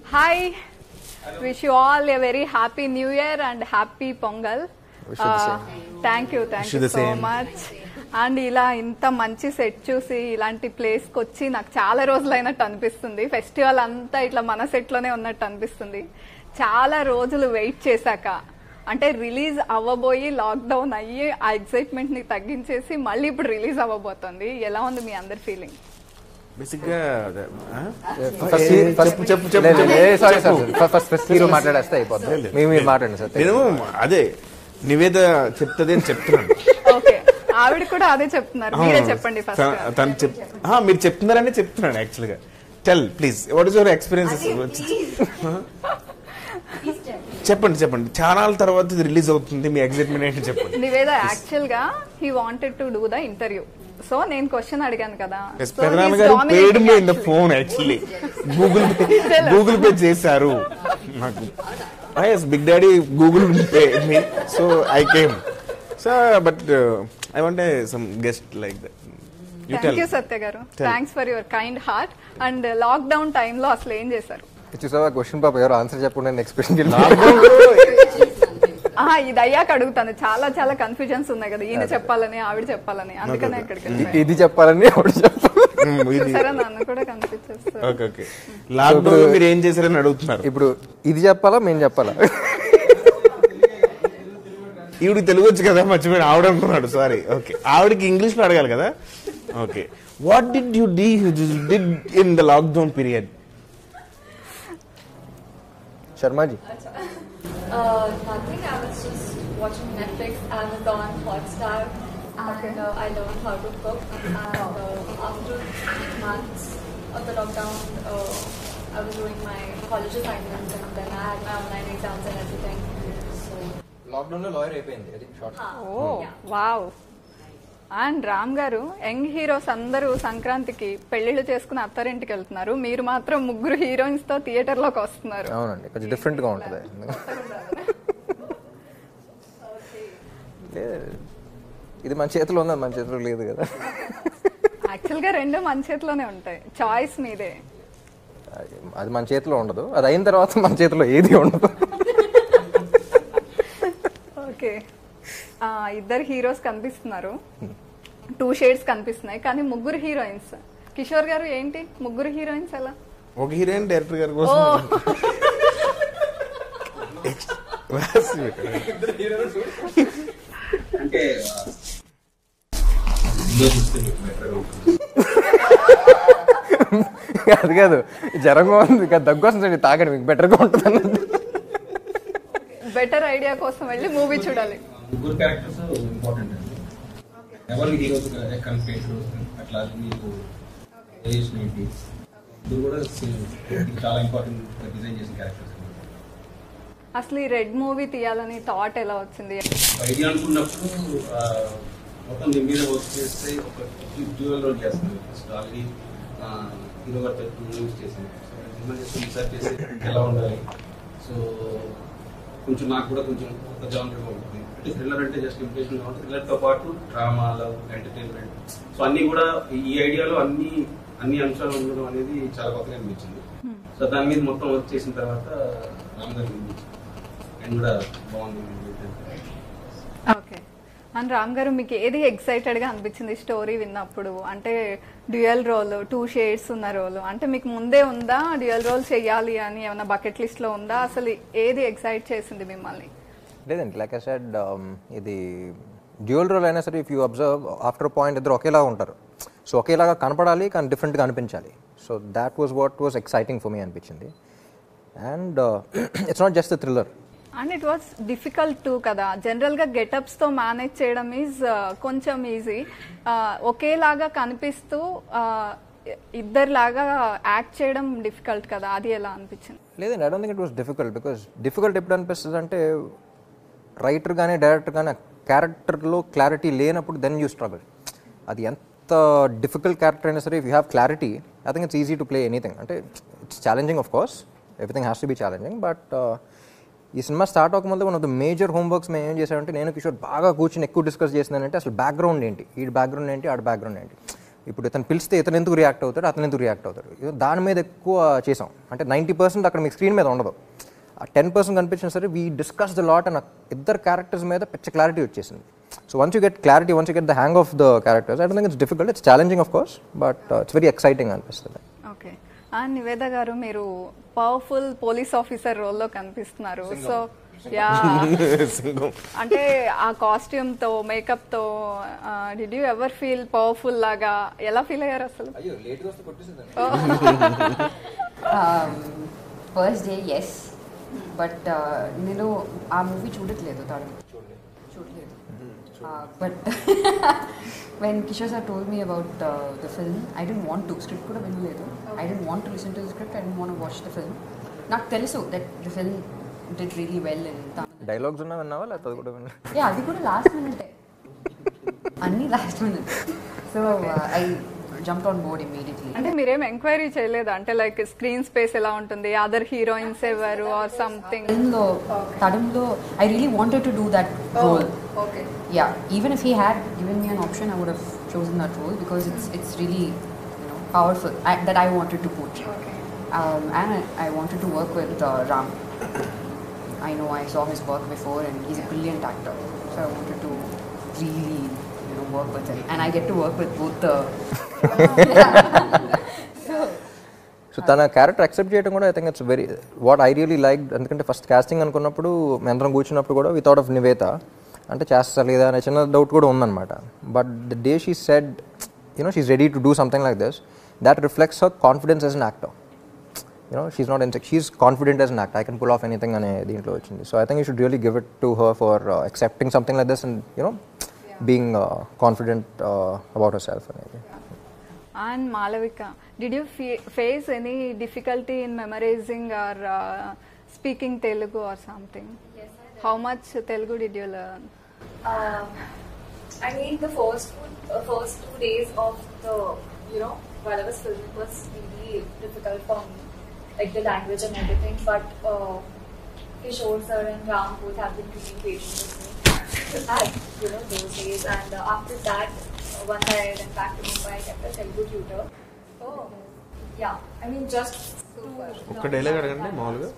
Hi wish you all a very happy new year and happy Pongal thank you thank Wish you you the so same. Much and ఇలా ఇంత మంచి set చూసి ఇలాంటి ప్లేస్కి వచ్చి నాకు చాలా రోజులైనట్టు అనిపిస్తుంది ఫెస్టివల్ అంతా ఇట్లా మన సెట్లోనే ఉన్నట్టు అనిపిస్తుంది చాలా రోజులు వెయిట్ చేశాక అంటే రిలీజ్ అవ్వబోయి లాక్డౌన్ అయ్యి ఆ ఎక్సైట్మెంట్ ని తగ్గించేసి మళ్ళీ ఇప్పుడు రిలీజ్ అవ్వబోతుంది ఎలా ఉంది మీ అందరి ఫీలింగ్ బేసిక్ గా అదే, ఆ? ఫస్ట్ ఏ, చెప్పు చెప్పు చెప్పు లేదు, చెప్పు. లేదు, sorry, చెప్పు. sorry. ఫస్ట్ ఫస్ట్ హీరో మాట్లాడేస్తే అయిపోతుంది లేదు. మీరు మీరు మాట్లాడండి సార్ నేను అదే నివేద చెప్తుంది అని చెప్తున్నాను ఓకే ఆవిడ కూడా అదే చెప్తున్నారు మీరే చెప్పండి తన- ఫస్ట్ తను చెప్ ఆ, మీరు చెప్తున్నారని చెప్తున్నాను యాక్చువల్ గా tell please what is your experience చెప్పండి చెప్పండి చాలా తర్వాత ఇది రిలీజ్ అవుతుంది మీ ఎగ్జైట్మెంట్ ఏంటి చెప్పండి నివేద యాక్చువల్ గా he wanted to do the interview so నేను క్వశ్చన్ అడిగాను కదా ఎస్ So పెదనాన్న he's గారు dominating paid me in the actually. Phone actually Google Pay Google Pay చేశారు నాకు yes big daddy Google Pay me so I came so but I want some guest like that you thank tell you Satya garu Tell. Thanks for your kind heart and lockdown టైంలో అసలు ఏం చేశారు చూసావా question పాప ఎవరు answer చెప్పకుండా next question ఆహా, ఇది అయ్యాక అడుగుతాను చాలా చాలా కన్ఫ్యూజన్స్ ఉన్నాయి కదా ఈయన చెప్పాలని ఆవిడ చెప్పాలని అందుకనే ఇక్కడికి వెళ్ళాను. ఇది చెప్పాలని ఆవిడ చెప్పాలి ఇది సరే నన్ను కూడా కనిపించేస్తారు ఓకే ఓకే లాక్డౌన్ లో మీరు ఏం చేశారని అడుగుతున్నారు ఇప్పుడు ఇది చెప్పాలా మేము చెప్పాలా ఈవిడ తెలుగు వచ్చు కదా మర్చిపోయిన ఆవిడ అనుకున్నాడు సారీ ఓకే ఆవిడకి ఇంగ్లీష్ లో అడగాలి కదా okay what did you d did in the lockdown period Sharmaji Uh, nothing. I was just watching Netflix, Amazon, Hotstar, and uh, I learned how to cook. And uh, after three months of the lockdown, uh, I was doing my college assignments, and then I had my online exams and everything. So, lockdown లో lawyer అయిపోయింది అది short oh wow and Ram garu young heroes అందరూ సంక్రాంతికి పెళ్లిళ్ళు చేసుకుని అత్తారింటికి వెళ్తున్నారు మీరు మాత్రం ముగ్గురు హీరోయిన్స్ తో థియేటర్ లోకి వస్తున్నారు అవునండి కొంచెం డిఫరెంట్ గా ఉంటుంది లేదు. ఇది మన చేతిలో ఉంది అది మన చేతిలో లేదు కదా యాక్చువల్ గా రెండు మన చేతిలోనే ఉంటాయి చాయిస్ మీదే అది- అది మన చేతిలో ఉండదు అది అయిన తర్వాత మన చేతిలో ఏది ఉండదు ఓకే ఆ, ఇద్దరు హీరోస్ కనిపిస్తున్నారు టూ షేడ్స్ కనిపిస్తున్నాయి కానీ ముగ్గురు హీరోయిన్స్ కిషోర్ గారు ఏంటి ముగ్గురు హీరోయిన్స్ ఎలా ఒక హీరోయిన్ డైరెక్టర్ గారి కోసం అంటే ఇందులో చూస్తే మీకు బెటర్గా ఉంటుంది అది కాదు జ్వరంగా ఉంది ఇంకా దగ్గు వస్తుంది తాగండి మీకు బెటర్గా ఉంటుంది అన్నది బెటర్ ఐడియా కోసం వెళ్ళి మూవీ చూడాలి ముగ్గురు క్యారెక్టర్స్ ఇంపార్టెంట్ అండి ఎవరు హీరోస్ కనిపించు అట్లా మీకు వేరియేషన్ ఏంటి ఇది కూడా same. ఇది చాలా ఇంపార్టెంట్ డిజైన్ చేసిన క్యారెక్టర్స్ అసలు ఈ రెడ్ మూవీ తీయాలని థాట్ ఎలా వచ్చింది ఐడియా అనుకున్నప్పుడు ఆ, మొత్తం దీని మీద వర్క్ చేస్తే ఒక డ్యూయల్ రోల్ చేస్తున్నాను ఫస్ట్ ఆల్రెడీ హీరో గారితో మూవీస్ చేశాను సో సినిమా చేసి రీసెర్చ్ చేసి ఎలా ఉండాలి సో కొంచెం నాకు కూడా కొంచెం కొత్త జానర్గా ఉంటుంది అంటే థ్రిల్లర్ అంటే జస్ట్ ఇంప్రెషన్ ఉంటుంది థ్రిల్లర్తో పాటు డ్రామా లవ్ ఎంటర్టైన్మెంట్ సో అన్ని కూడా ఈ ఐడియాలో అన్ని అన్ని అంశాలు ఉండడం అనేది చాలా కొత్తగా అనిపించింది సో దాని మీద మొత్తం వర్క్ చేసిన తర్వాత రామ్ గారికి అనిపించింది అండ్ కూడా బాగుంది ఓకే అండ్ రామ్ గారు మీకు ఏది ఎక్సైటెడ్ గా అనిపించింది స్టోరీ విన్నప్పుడు అంటే డ్యూయల్ రోల్ టూ షేడ్స్ ఉన్న రోల్ అంటే మీకు ముందే ఉందా డ్యూయల్ రోల్ చేయాలి అని ఏమైనా బకెట్ లిస్ట్ లో ఉందా అసలు ఏది ఎక్సైట్ చేసింది మిమ్మల్ని లేదండి లైక్ ఐ సెడ్ ఇది డ్యూయల్ రోల్ అయినా సరే if you observe after point ఇద్దరు ఒకేలా ఉంటారు సో ఒకేలాగా కనపడాలి కానీ డిఫరెంట్గా అనిపించాలి so that was what was exciting for me అనిపించింది and it's not just thriller and it was difficult to కదా జనరల్ గా గెటప్స్ తో మేనేజ్ చేయడం ఈజ్ కొంచెం ఈజీ ఒకేలాగా కనిపిస్తూ ఇద్దరిలాగా యాక్ట్ చేయడం డిఫికల్ట్ కదా అది ఎలా అనిపించింది లేదండి I don't think it was difficult because difficult ఎప్పుడు అనిపిస్తుంది అంటే రైటర్ కానీ డైరెక్టర్ కానీ క్యారెక్టర్లో క్లారిటీ లేనప్పుడు దెన్ యూ స్ట్రగుల్ అది ఎంత డిఫికల్ట్ క్యారెక్టర్ అయినా సరే if you have clarity I think it's easy to play anything అంటే it's challenging of course everything has to be challenging but ఈ సినిమా స్టార్ట్ అవ్వకముందు one of the major homeworks మేము ఏం చేసామంటే నేను కిషోర్ బాగా కూర్చొని ఎక్కువ డిస్కస్ చేసిందంటే అసలు బ్యాక్గ్రౌండ్ ఏంటి ఈ బ్యాక్గ్రౌండ్ ఏంటి ఆడ బ్యాక్గ్రౌండ్ ఏంటి ఇప్పుడు ఇతను పిలిస్తే ఇతను ఎందుకు రియాక్ట్ అవుతాడు అతను ఎందుకు రియాక్ట్ అవుతాడు ఇది దాని మీద ఎక్కువ చేసాం అంటే నైంటీ పర్సెంట్ అక్కడ మీకు స్క్రీన్ మీద ఉండదు ఆ టెన్ పర్సెంట్ కనిపించినా సరే we discuss the lot and ఇద్దరు క్యారెక్టర్స్ మీద పిచ్చ క్లారిటీ వచ్చేసింది so once you get clarity once you get the hang of the characters I don't think it's difficult it's challenging of course but it's very exciting అనిపిస్తుంది okay and Niveda garu మీరు powerful police officer రోల్లో కనిపిస్తున్నారు so yeah Singam అంటే ఆ costume తో makeup తో did you ever feel powerful లాగా ఎలా ఫీల్ అయ్యారు అసలు ఫస్ట్ డే ఎస్ బట్ నేను ఆ మూవీ చూడట్లేదు తను చూడలేదు but when Kishore sir told me about the film I didn't want to script కూడా వినలేదు I didn't want to listen to the script I didn't want watch the film నాకు తెలుసు that the film did really well in Tamil dialogues ఉన్నా విన్నావా లేకపోతే అది కూడా విన్నా యా అది కూడా లాస్ట్ మినిటే అన్నీ last minute so I jump on board immediately అంటే మీరేం ఎంక్వైరీ చేయలేదు అంటే లైక్ స్క్రీన్ స్పేస్ ఎలా ఉంటుంది అదర్ హీరోయిన్స్ ఎవరు ఆర్ సంథింగ్ తడంలో తడంలో I really wanted to do that role okay yeah even if he had given me an option i would have chosen that role because it's it's really you know powerful I, that i wanted to portray um, and I, I wanted to work with uh, ram i know i saw his work before and he's a brilliant actor so i wanted to really you know work with him and i get to work with both the so తన character accept చేయడం కూడా I think it's very what I really like ఎందుకంటే first casting అనుకున్నప్పుడు మేమందరం కూర్చున్నప్పుడు కూడా without of Nivetha అంటే చేస్తా లేదా అనే చిన్న డౌట్ కూడా ఉందన్నమాట but the day she said you know she's ready to do something like this that reflects her confidence as an actor you know she's not ఇన్సెక్ she's confident as an actor I can pull off anything అనే దీంట్లో వచ్చింది so I think you should really give it to her for accepting something like this and you know being confident about her self అనేది And Malavika, did you fe- face any difficulty in memorizing or uh, speaking Telugu or something? Yes, I did. How much Telugu did you learn? Um, I mean, the first two, uh, first two days of the, you know, while I was filming was really difficult for me, like the language and everything. But uh, Kishore sir and Ram both have been really patient with me at, you know, those days. And uh, after that, uh, once I went back to Mumbai, I kept a Telugu tutor. Oh. Yeah, I mean, just super. ఒక్క dialogue అడగండి మామూలుగా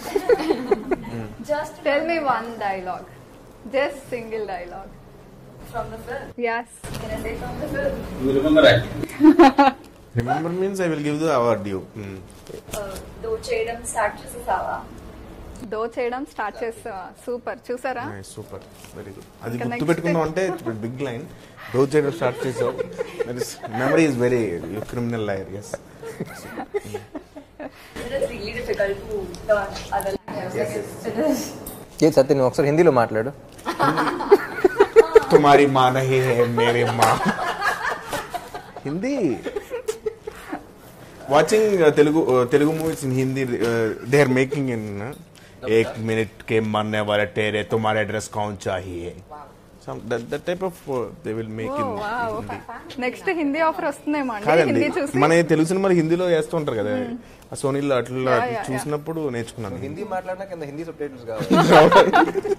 Just Tell me one dialogue. Just single dialogue. from the film. Yes. Can I say from the film? You remember acting? Remember means I will give the award you Uh, though చేయడం start చేసేసావా దో చేయడం start చేస్తా super చూసారా super very good అది ఇంకా గుర్తు next. పెట్టుకున్నాం అంటే big line రోజు చేయడం స్టార్ట్ చేసావు memory is very criminal liar yes It is really difficult to learn other languages. It is. ఏ సత్య నువ్వు ఒకసారి హిందీలో మాట్లాడు తుమారి మా నహీ హే మేరే మా Hindi watching Telugu Telugu movies in Hindi they are making in एक मिनट के मरने वाले तेरे तुम्हारा एड्रेस कौन चाहिए Some, that, that type of uh, they will make in, in Hindi. Next Hindi offer వస్తుందేమో అండి కాదండి హిందీ చూసి మన తెలుగు సినిమాలు హిందీలో వేస్తూ ఉంటారు కదా ఆ సోనీలో అట్లా Yeah, yeah, yeah. చూసినప్పుడు నేర్చుకున్నాను హిందీ మాట్లాడినా కింద హిందీ సబ్ టైటిల్స్ కావాలి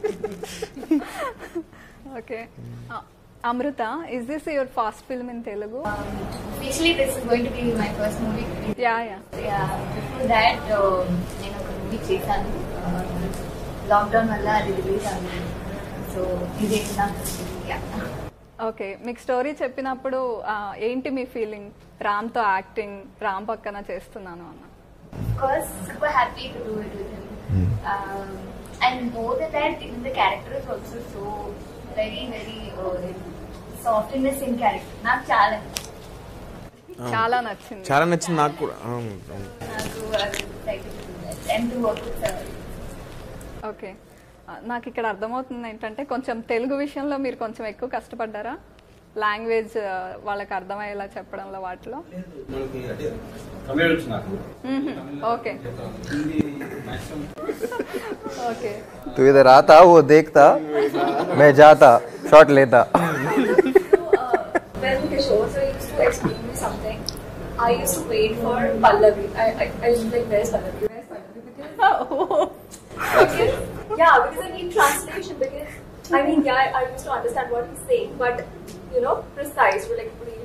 okay Amrita is this your first film in Telugu Actually, this is going to be my first movie. Yeah yeah Yeah, before that, uh, నేను ఒక మూవీ చేశాను లాక్డౌన్ వల్ల అది రిలీజ్ అయింది సో ఇది నా ఓకే మీకు స్టోరీ చెప్పినప్పుడు ఆ, ఏంటి మీ ఫీలింగ్ రామ్ తో యాక్టింగ్ రామ్ పక్కన చేస్తున్నాను అన్న course super happy to do it with him. Um, and more than that, even the character is also so very, very uh, soft in the same character. నాకు చాలా చాలా నచ్చింది చాలా నచ్చింది నాకు కూడా అవును, అవును. నాకు అది excited to do that. And to work with sir. Okay ఆ, నాకు ఇక్కడ అర్థమవుతుంది ఏంటంటే కొంచెం తెలుగు విషయంలో మీరు కొంచెం ఎక్కువ కష్టపడ్డారా లాంగ్వేజ్ వాళ్ళకి అర్థమయ్యేలా చెప్పడంలో వాటిలో మనకి అంటే తమిళ వచ్చు నాకు ఓకే హిందీ maximum ఓకే तू इधर आता वो देखता मैं जाता शॉट लेता uh, when Kishore sir used to explain me something, I used to wait for Pallavi. I, I, I used to be like, where's Pallavi? Where's Pallavi? Because, because yeah, because I need translation. Because I mean, yeah, I, I used to understand what he's saying, but you know, precise. We're like really precise.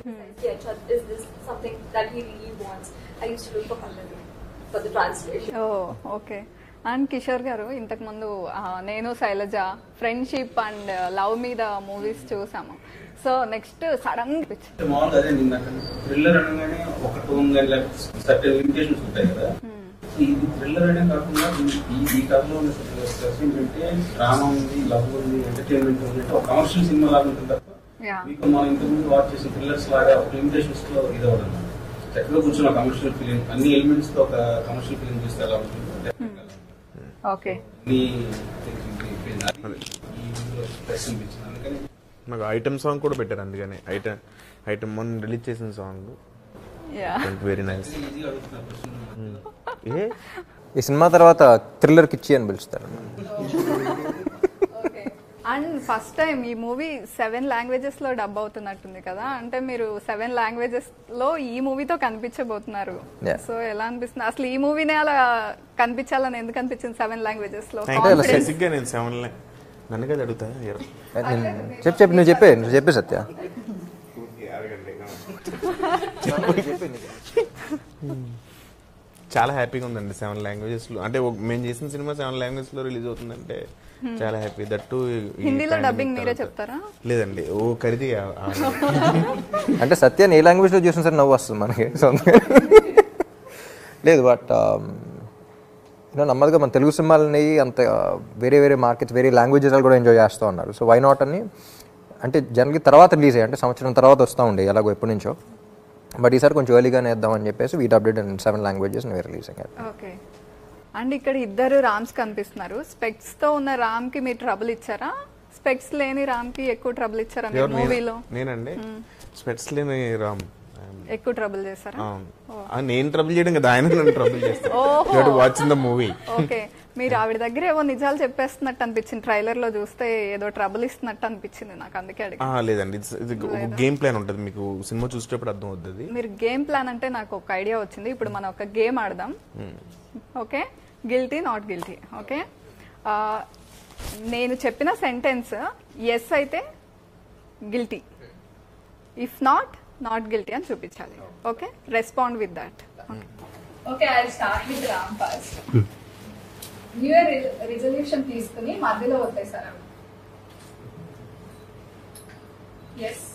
sketch or is this something that he really wants? I used to do it for Pallavi for the translation. ఓ okay and Kishore garu ఇంతకు ముందు ఆ, నేను Shailaja friendship and love మీద movies చూసాము so next sudden అంటే మామూలుగా అదే నిన్న థ్రిల్లర్ అనగానే ఒక టోన్ కానీ సర్టెన్ లిమిటేషన్స్ ఉంటాయి కదా సో ఇది థ్రిల్లర్ అనే కాకుండా ఈ- ఈ ఈ కథలో ఉన్న స్ట్రెస్ ఏంటంటే డ్రామా ఉంది లవ్ ఉంది ఎంటర్టైన్మెంట్ ఉంది అంటే ఒక కమర్షియల్ సినిమా లాగా ఉంటుంది తప్ప Yeah. మీకు మనం ఇంతకుముందు వాచ్ చేసిన థ్రిల్లర్స్ లాగా ఒక లిమిటేషన్స్ లో ఇది అవ్వడం చక్కగా కూర్చొని ఒక కమర్షియల్ ఫిలిం అన్ని ఎలిమెంట్స్ తో ఒక కమర్షియల్ ఫిలిం చూస్తే ఎలా ఉంటుంది Definitely అలా ఉంటుంది. ఓకే అన్ని అది ఈ స్ట్రెస్ అనిపించింది అందుకని నాకు ఐటమ్ సాంగ్ కూడా పెట్టారు అందుకని ఐటమ్ ఐటమ్ మొన్న రిలీజ్ చేసిన సాంగ్ యా వెరీ నైస్ ఈజీగా అడుగుతున్నారు క్వశ్చన్ ఏ ఈ సినిమా తర్వాత థ్రిల్లర్ కిచ్చి అని పిలుస్తారు అండ్ ఫస్ట్ టైం ఈ మూవీ సెవెన్ లాంగ్వేజెస్ లో డబ్ అవుతున్నట్టుంది కదా అంటే మీరు సెవెన్ లాంగ్వేజెస్ లో ఈ మూవీతో కనిపించబోతున్నారు Yeah. సో ఎలా అనిపిస్తుంది అసలు ఈ మూవీనే అలా కనిపించాలని ఎందుకు అనిపించింది సెవెన్ లాంగ్వేజెస్ లో బేసిక్గా నేను సెవెన్ నన్ను కదా అడుగుతా ఎర- నేను- చెప్పు చెప్పు నువ్వు చెప్పే నువ్వు చెప్పే సత్య చాలా హ్యాపీగా ఉందండి సెవెన్ లాంగ్వేజెస్ లో అంటే ఒక- మేము చేసిన సినిమా సెవెన్ లాంగ్వేజెస్ లో రిలీజ్ అవుతుందంటే చాలా హ్యాపీ దట్టు హిందీలో డబ్బింగ్ మీరే చెప్తారా లేదండి ఓ ఖరీది అంటే సత్యాన్ని ఏ లాంగ్వేజ్లో చూసిన సరే నవ్వు వస్తుంది మనకి సో లేదు బట్ యూనో నెమ్మదిగా మన తెలుగు సినిమాలని అంత వేరే వేరే మార్కెట్స్ వేరే లాంగ్వేజెస్ వాళ్ళు కూడా ఎంజాయ్ చేస్తూ ఉన్నారు సో వై నాట్ అని అంటే జనరల్గా తర్వాత రిలీజ్ అయ్యాయి అంటే సంవత్సరం తర్వాత వస్తూ ఉండే ఎలాగో ఎప్పటి నుంచో బట్ ఈసారి కొంచెం ఎర్లీగానే వేద్దామని చెప్పేసి వీట్ అప్డేట్ అండ్ సెవెన్ లాంగ్వేజెస్ వేరే రిలీజ్ అయ్యారు ఓకే అండ్ ఇక్కడ ఇద్దరు రామ్స్ కనిపిస్తున్నారు స్పెక్స్ తో ఉన్న రామ్ కి మీరు ట్రబుల్ ఇచ్చారా స్పెక్స్ లేని రామ్ కి ఎక్కువ ట్రబుల్ ఇచ్చారా మీరు ఎవరు మూవీలో నేను- నేనండి స్పెట్స్ లేని రామ్ ఎక్కువ ట్రబుల్ చేశారా అవును. ఆ, నేను ట్రబుల్ చేయడం కదా ఆయన నన్ను ట్రబుల్ ఓహో. చేస్తాను వాచింగ్ ద మూవీ ఓకే మీరు ఆవిడ దగ్గర ఏవో నిజాలు చెప్పేస్తున్నట్టు అనిపించింది ట్రైలర్ లో చూస్తే ఏదో ట్రబుల్ ఇస్తున్నట్టు అనిపించింది నాకు అందుకే అడిగి లేదండి it's- ఇది ఒక గేమ్ ప్లాన్ ఉంటుంది మీకు సినిమా చూసేటప్పుడు అర్థం అవుతుంది మీరు గేమ్ ప్లాన్ అంటే నాకు ఒక ఐడియా వచ్చింది ఇప్పుడు మనం ఒక గేమ్ ఆడదాం okay guilty not guilty okay నేను చెప్పిన సెంటెన్స్ ఎస్ అయితే guilty if not not guilty అని చూపించాలి okay respond with that okay I start with Ram first new year resolution తీసుకుని మధ్యలో వదిలేసారా ఎస్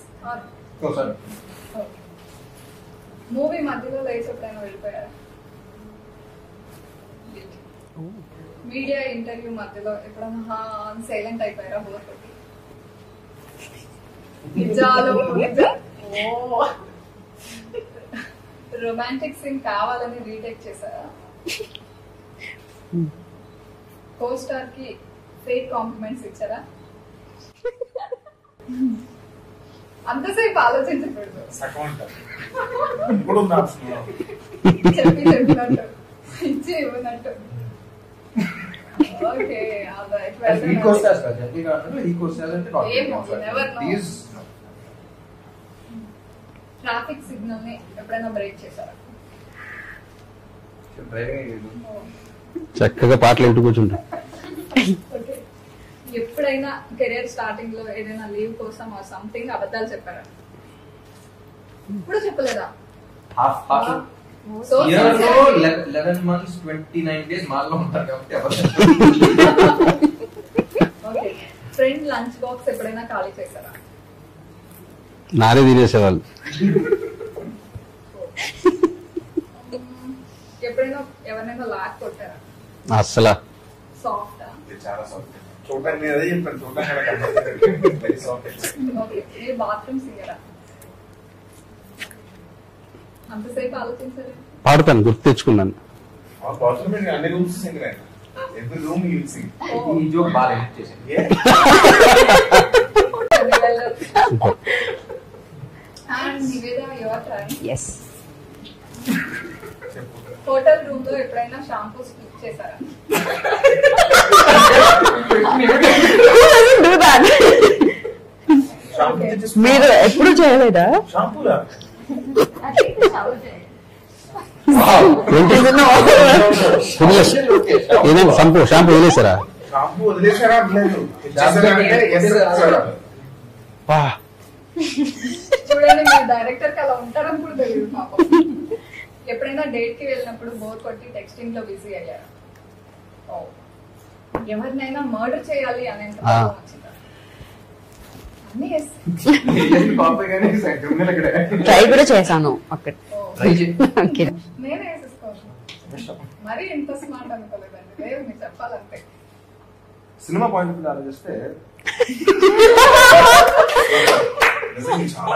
మూవీ మధ్యలో లేచి ఎప్పుడైనా వెళ్ళిపోయారా మీడియా ఇంటర్వ్యూ మధ్యలో ఎప్పుడైనా సైలెంట్ అయిపోయారా బోర్ కొట్టి నిజాలు నిజా- ఓ రొమాంటిక్ సీన్ కావాలని రీటేక్ చేశారా కో స్టార్ కి ఫేక్ కాంప్లిమెంట్స్ ఇచ్చారా అంతసేపు ఆలోచించకూడదు చెప్పి చెప్పినట్టు ఇచ్చి ఇవ్వనట్టు ఓకే ట్రాఫిక్ సిగ్నల్ ని ఎప్పుడైనా బ్రేక్ చేశారా చక్కగా పాటలు వింటూ కూర్చుంటాం ఓకే ఎప్పుడైనా కెరియర్ స్టార్టింగ్ లో ఏదైనా లీవ్ కోసం సంథింగ్ అబద్ధాలు చెప్పారా ఇప్పుడు చెప్పలేదా so eleven months twenty nine days మాల్లో ఉంటారు కాబట్టి ఓకే ఫ్రెండ్ లంచ్ బాక్స్ ఎప్పుడైనా ఖాళీ చేశారా నారే తినేసేవాళ్ళు మ్మ్. ఎప్పుడైనా ఎవరినైనా లాక్ కొట్టారా అస్సలా సాఫ్ట్ చూడటానికి అదే చెప్పాను చూడటానికి ఓకే మీరు బాత్రూమ్ సింగరా అంతసేపు ఆలోచించారు పాడతాను గుర్తు తెచ్చుకున్నాను అన్ని rooms sing every room you sing ఈ జోక్ బాగా హెల్ప్ చేసింది and Niveda your turn yes hotel room లో ఎప్పుడైనా షాంపూ స్కిప్ చేశారా డూ దాట్ మీరు ఎప్పుడు చేయలేదా వదిలేసి ఏదైనా షాంపూ షాంపూ వదిలేసారా షాంపూ వదిలేసారా లేదు ఇచ్చేసారా అంటే yes, ఇచ్చేసారా. వా చూడండి మీ డైరెక్టర్ కి అలా ఉంటారని కూడా తెలియదు పాపం ఎప్పుడైనా డేట్ కి వెళ్ళినప్పుడు బోర్ కొట్టి టెక్స్టింగ్ లో బిజీ అయ్యారు ఎవరినైనా మర్డర్ చేయాలి అనేంత ఆ. కోపం వచ్చిందా అన్నీ yes. ట్రై కూడా చేశాను అక్కడ ఓ. Okay. నేనే వేసేసుకోవచ్చు మరీ ఇంత స్మార్ట్ అనుకోలేదండి లేదు మీరు చెప్పాలంటే సినిమా పాయింట్ ఆఫ్ ఆలోచిస్తే నిజంగా చాలా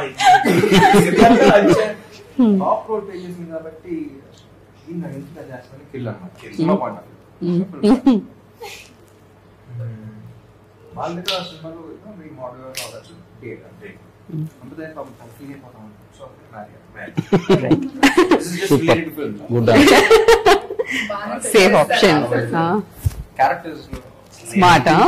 టాప్ రోల్ పే చేసింది కాబట్టి దీన్ని ఎంత చేస్తాను కిల్ అన్నమాట సినిమా పాయింట్ ఆఫ్ వాళ్ళ దగ్గర ఆ సినిమాలో మీ మోడల్ డేట్ అంటే అంతే పాపం ఫీల్ అయిపోతాం సో గుడ్ బాగానే సేఫ్ చెప్పేస్తారు. Option characters Smart, huh?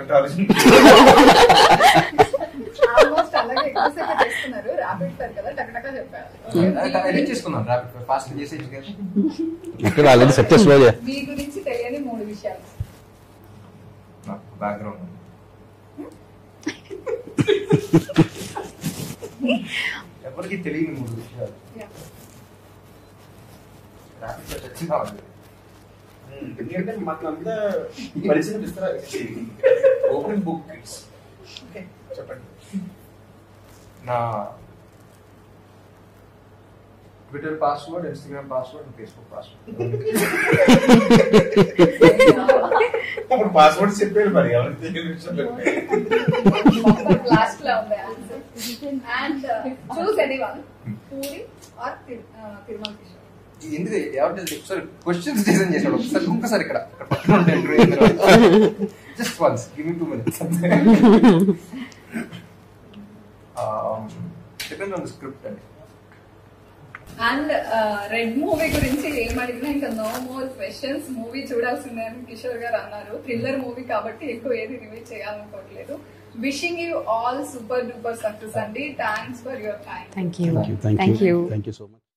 Almost అలాగే ఎక్కువసేపు చేస్తున్నారు ర్యాపిడ్ ఫైర్ కదా టకటకా చెప్పారు ఎడిట్ చేసుకున్నాను ర్యాపిడ్ ఫాస్ట్ చేసేసి కదా ఇక్కడ ఆల్రెడీ సెట్ చేసి మీ గురించి తెలియని మూడు విషయాలు నాకు బ్యాక్గ్రౌండ్ ఎవరికి తెలియని మూడు విషయాలు Yeah. ర్యాపిడ్ ఫైర్ చచ్చినా ఎందుకంటే మాకు అంతా పరిచయం ఇస్తారా ఓపెన్ బుక్ Okay. చెప్పండి నా Twitter password Instagram password Facebook password అప్పుడు పాస్వర్డ్ చెప్పారు మరి ఎవరికి తెలియని విషయం చెప్పారు. లాస్ట్ లో ఉంది answer and choose any one Puri or Tirumala Kishore ఎందుకు ఎవరి ఒకసారి క్వశ్చన్స్ డిజైన్ చేశాడు ఒకసారి ఒక్కసారి ఇక్కడ ఇక్కడ పక్కన ఉంటే just once give me two minutes depend on script అండి అండ్ రెడ్ మూవీ గురించి ఏం అడిగినా ఇంకా నో మోర్ క్వశ్చన్స్ మూవీ చూడాల్సిందే అని కిషోర్ గారు అన్నారు థ్రిల్లర్ మూవీ కాబట్టి ఎక్కువ ఏది రివీల్ చేయాలనుకోవట్లేదు wishing you all super duper success అండి thanks for your time thank you thank you thank you thank you so much